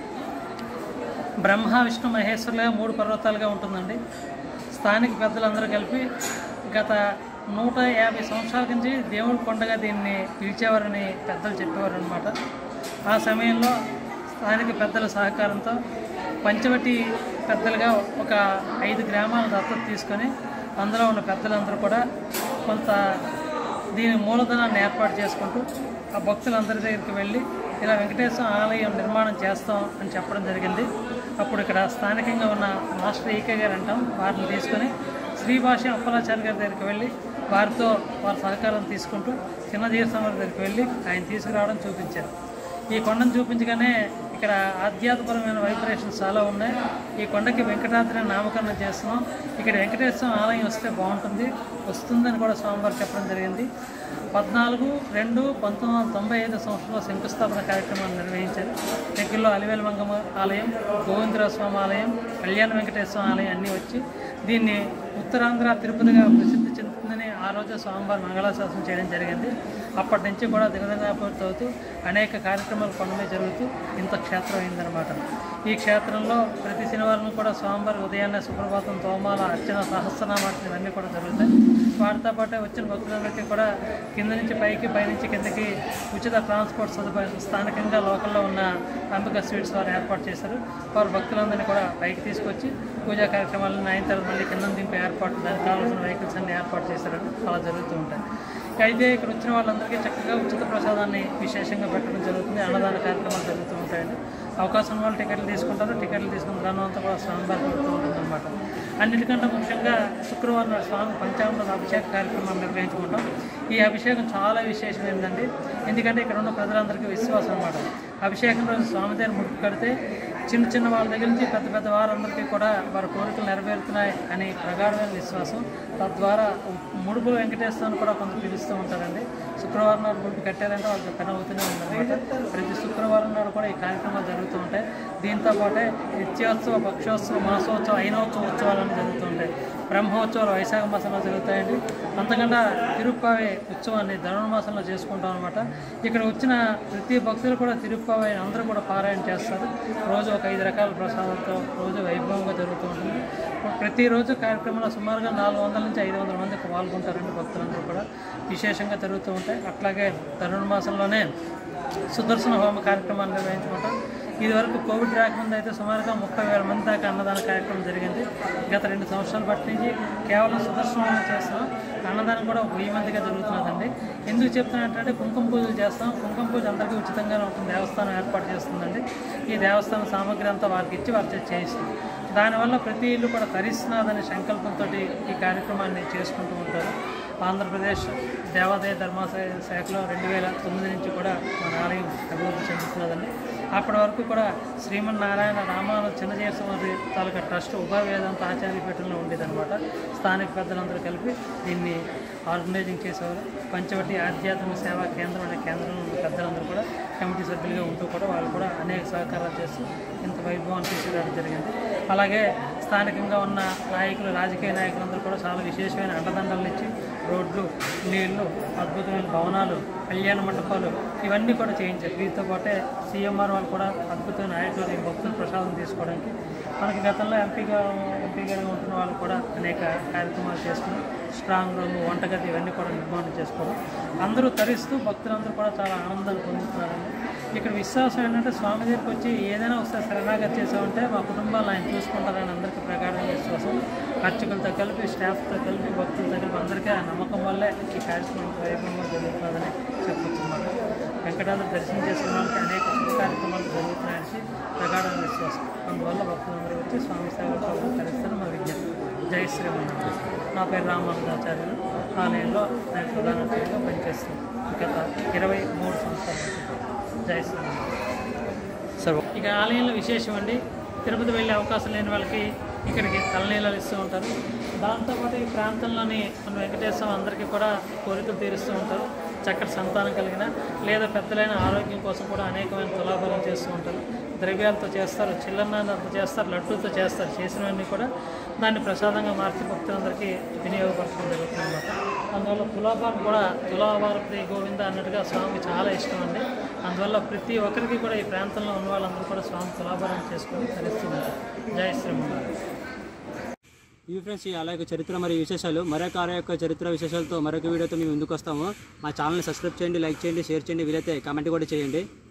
బ్రహ్మ విష్ణు మహేశ్వరులుగా మూడు పర్వతాలుగా ఉంటుందండి స్థానిక పెద్దలందరూ కలిపి గత నూట యాభై సంవత్సరాల నుంచి దేవుడి కొండగా దీన్ని పిలిచేవారని పెద్దలు చెప్పేవారు అనమాట ఆ సమయంలో స్థానిక పెద్దల సహకారంతో పంచవటి పెద్దలుగా ఒక ఐదు గ్రామాల దత్తత తీసుకొని అందులో ఉన్న పెద్దలందరూ కూడా కొంత దీని మూలధనాన్ని ఏర్పాటు చేసుకుంటూ ఆ భక్తులందరి దగ్గరికి వెళ్ళి ఇలా వెంకటేశ్వర ఆలయం నిర్మాణం చేస్తాం అని చెప్పడం జరిగింది అప్పుడు ఇక్కడ స్థానికంగా ఉన్న మాస్టర్ ఈకే గారు అంటాం వారిని తీసుకొని శ్రీభాష అప్పలాచార్య గారి దగ్గరికి వెళ్ళి వారితో వారి సహకారం తీసుకుంటూ చిన్నజీరసం గారి దగ్గరికి వెళ్ళి ఆయన తీసుకురావడం చూపించారు ఈ కొండను చూపించగానే ఇక్కడ ఆధ్యాత్మపరమైన వైబ్రేషన్స్ చాలా ఉన్నాయి ఈ కొండకి వెంకటాద్రి అని నామకరణం చేస్తున్నాం ఇక్కడ వెంకటేశ్వర ఆలయం వస్తే బాగుంటుంది వస్తుందని కూడా స్వామివారు చెప్పడం జరిగింది పద్నాలుగు రెండు పంతొమ్మిది వందల తొంభై ఐదు సంవత్సరంలో శంకుస్థాపన కార్యక్రమాన్ని నిర్వహించారు దగ్గరలో అలివేల మంగమ్మ ఆలయం గోవిందరావు స్వామి ఆలయం కళ్యాణ వెంకటేశ్వర ఆలయం అన్నీ వచ్చి దీన్ని ఉత్తరాంధ్ర తిరుపతిగా ప్రసిద్ధి చెందుతుందని ఆ రోజు స్వామివారి మంగళాశాసనం చేయడం జరిగింది అప్పటి నుంచి కూడా దిగదిగాపూర్తి అవుతూ అనేక కార్యక్రమాలు కొండ మీద జరుగుతూ ఇంత క్షేత్రం అయిందనమాట ఈ క్షేత్రంలో ప్రతి శనివారం కూడా స్వామివారి ఉదయాన్నే సుప్రభాతం తోమాల అర్చన సహస్రనామార్చన ఇవన్నీ కూడా జరుగుతాయి వాటితో పాటే వచ్చిన భక్తులందరికీ కూడా కింద నుంచి పైకి పైనుంచి కిందకి ఉచిత ట్రాన్స్పోర్ట్ సదుపాయం స్థానికంగా లోకల్లో ఉన్న అంబిక స్వీట్స్ వారు ఏర్పాటు చేశారు వారు భక్తులందరినీ కూడా పైకి తీసుకొచ్చి పూజా కార్యక్రమాలను అయిన తర్వాత మళ్ళీ కింద దింపే ఏర్పాటు దానికి కావాల్సిన వెహికల్స్ అన్ని ఏర్పాటు చేశారని అలా జరుగుతూ ఉంటాయి అయితే ఇక్కడ వచ్చిన వాళ్ళందరికీ చక్కగా ఉచిత ప్రసాదాన్ని విశేషంగా పెట్టడం జరుగుతుంది అన్నదాన కార్యక్రమాలు జరుగుతూ ఉంటాయండి అవకాశం ఉన్న వాళ్ళు టికెట్లు తీసుకుంటారు టికెట్లు తీసుకున్న దాని అంతా కూడా స్వామివారి పెడుతూ ఉంటుందన్నమాట అన్నిటికంటే ముఖ్యంగా శుక్రవారం నాడు స్వామి పంచామృత అభిషేక కార్యక్రమాన్ని నిర్వహించుకుంటాం ఈ అభిషేకం చాలా విశేషమైందండి ఎందుకంటే ఇక్కడ ఉన్న ప్రజలందరికీ విశ్వాసం అన్నమాట అభిషేకం రోజు స్వామి దగ్గర ముడుపు కడితే చిన్న చిన్న వాళ్ళ దగ్గర నుంచి పెద్ద పెద్ద వారందరికీ కూడా వారి కోరికలు నెరవేరుతున్నాయి అని ప్రగాఢమైన విశ్వాసం తద్వారా ముడుపులు వెంకటేశ్వరాన్ని కూడా కొంత పిలుస్తూ ఉంటారండి శుక్రవారం నాడు ముడుపు కట్టారంటే వాళ్ళకి పని అవుతూనే ఉందన్నమాట ప్రతి శుక్రవారం నాడు కూడా ఈ కార్యక్రమాలు జరుగుతూ ఉంటాయి దీంతో పాటే నిత్యోత్సవ పక్షోత్సవ మాసోత్సవ అయినోత్సవ ఉత్సవాలను జరుగుతూ ఉంటాయి బ్రహ్మోత్సవాలు వైశాఖ మాసంలో జరుగుతాయండి అంతకన్నా తిరుప్పావి ఉత్సవాన్ని ధనుర్ మాసంలో చేసుకుంటాం అనమాట ఇక్కడ వచ్చిన ప్రతి భక్తులు కూడా తిరుప్పావి అందరూ కూడా పారాయణ చేస్తారు రోజు ఒక ఐదు రకాల ప్రసాదాలతో రోజు వైభవంగా జరుగుతూ ఉంటుంది ప్రతిరోజు కార్యక్రమంలో సుమారుగా నాలుగు వందల నుంచి ఐదు వందల మంది పాల్గొంటారండి భక్తులందరూ కూడా విశేషంగా జరుగుతూ ఉంటాయి అట్లాగే ధనుర్మాసంలోనే సుదర్శన హోమ కార్యక్రమాన్ని నిర్వహించుకుంటాం ఇదివరకు కోవిడ్ రాకముందు అయితే సుమారుగా ముప్పై వేల మంది దాకా అన్నదాన కార్యక్రమం జరిగింది గత రెండు సంవత్సరాల బట్టి నుంచి కేవలం సుదర్శన హోమం చేస్తున్నాం అన్నదానం కూడా ఒక వెయ్యి మందిగా జరుగుతున్నదండి ఎందుకు చెప్తున్నట్టంటే కుంకుమ పూజలు చేస్తాం కుంకుమ పూజ అందరికీ ఉచితంగానే ఉంటుంది దేవస్థానం ఏర్పాటు చేస్తుందండి ఈ దేవస్థానం సామగ్రి అంతా వారికి ఇచ్చి వారి చేత చేయిస్తాం దానివల్ల ప్రతి ఇల్లు కూడా తరిస్తున్నదనే సంకల్పంతో ఈ కార్యక్రమాన్ని చేసుకుంటూ ఉంటారు ఆంధ్రప్రదేశ్ దేవాదాయ ధర్మాదాయ శాఖలో రెండు వేల తొమ్మిది నుంచి కూడా మన ఆలయం అభివృద్ధి చెందుతున్నదండి అప్పటి వరకు కూడా శ్రీమన్నారాయణ రామాను చిన్నజీరస్వామి తాలూకా ట్రస్ట్ ఉభయ వేదాంత ఆచార్యపీఠంలో ఉండేదన్నమాట స్థానిక పెద్దలందరూ కలిపి దీన్ని ఆర్గనైజింగ్ చేసేవారు పంచవటి ఆధ్యాత్మిక సేవా కేంద్రం అనే కేంద్రంలో ఉన్న పెద్దలందరూ కూడా కమిటీ సభ్యులుగా ఉంటూ కూడా వాళ్ళు కూడా అనేక సహకారాలు చేస్తూ ఇంత వైభవాన్ని తీసుకురావడం జరిగింది అలాగే స్థానికంగా ఉన్న నాయకులు రాజకీయ నాయకులందరూ కూడా చాలా విశేషమైన అండదండలను ఇచ్చి రోడ్లు నీళ్లు అద్భుతమైన భవనాలు కళ్యాణ మండపాలు ఇవన్నీ కూడా చేయించారు వీటితో పాటే సీఎంఆర్ వాళ్ళు కూడా అద్భుతమైన ఆడిటోరియం భక్తులు ప్రసాదం తీసుకోవడానికి మనకి గతంలో ఎంపీగా ఎంపీగా ఉంటున్న వాళ్ళు కూడా అనేక కార్యక్రమాలు చేసుకుని స్ట్రాంగ్ రూమ్ వంటగది ఇవన్నీ కూడా నిర్మాణం చేసుకోవడం అందరూ తరిస్తూ భక్తులందరూ కూడా చాలా ఆనందాన్ని పొందుతున్నారండి ఇక్కడ విశ్వాసం ఏంటంటే స్వామి దగ్గరికి వచ్చి ఏదైనా ఒకసారి శరణాగతి చేసామంటే మా కుటుంబాలు ఆయన చూసుకుంటారని అందరికీ ప్రకారంగా విశ్వాసం అర్చకులతో కలిపి స్టాఫ్తో కలిపి భక్తులతో కలిపి అందరికీ ఆ నమ్మకం వల్లే ఈ కార్యక్రమం వైభవంగా జరుగుతుందని చెప్పొచ్చు అన్నమాట వెంకటాద్రి దర్శనం చేసుకున్న వాళ్ళకి అనేక శుభ కార్యక్రమాలు జరుగుతున్నాయని ప్రగాఢమైన విశ్వాసం అందువల్ల భక్తులందరూ వచ్చి స్వామి సేవలు సహకరిస్తారు మా విజ్ఞప్తి జై శ్రీమన్నారాయణ నా పేరు రామానుజాచార్యులు ఆలయంలో నేను ప్రధాన అతిథిగా పనిచేస్తున్నాను గత ఇరవై మూడు సంవత్సరాలు జై శ్రీమన్నారాయణ సార్ ఇక ఆలయంలో విశేషం అండి తిరుపతి వెళ్ళే అవకాశం లేని వాళ్ళకి ఇక్కడికి తలనీళ్ళు ఇస్తూ ఉంటారు దాంతోపాటు ఈ ప్రాంతంలోని మన వెంకటేశ్వరం అందరికీ కూడా కోరికలు తీరుస్తూ ఉంటారు చక్కటి సంతానం కలిగిన లేదా పెద్దలైన ఆరోగ్యం కోసం కూడా అనేకమైన తులాభారం చేస్తూ ఉంటారు ద్రవ్యాలతో చేస్తారు చిల్లన్నతో చేస్తారు లడ్డూతో చేస్తారు చేసినవన్నీ కూడా దాన్ని ప్రసాదంగా మార్చి భక్తులందరికీ వినియోగపరచడం జరుగుతుంది అన్నమాట అందువల్ల తులాభారం కూడా తులాభారం ప్రియ గోవింద అన్నట్టుగా స్వామికి చాలా ఇష్టం అండి అందువల్ల ప్రతి ఒక్కరికి కూడా ఈ ప్రాంతంలో ఉన్న వాళ్ళందరూ కూడా స్వామి తులాభారం చేసుకొని ధరిస్తున్నారు జై శ్రీమన్నారాయణ ఇవి ఫ్రెండ్స్ ఈ ఆలయ యొక్క చరిత్ర మరియు విశేషాలు మరొక ఆలయ యొక్క చరిత్ర విశేషాలతో మరొక వీడియోతో మేము ముందుకు వస్తాము మా ఛానల్ని సబ్స్క్రైబ్ చేయండి లైక్ చేయండి షేర్ చేయండి వీలైతే కామెంట్ కూడా చేయండి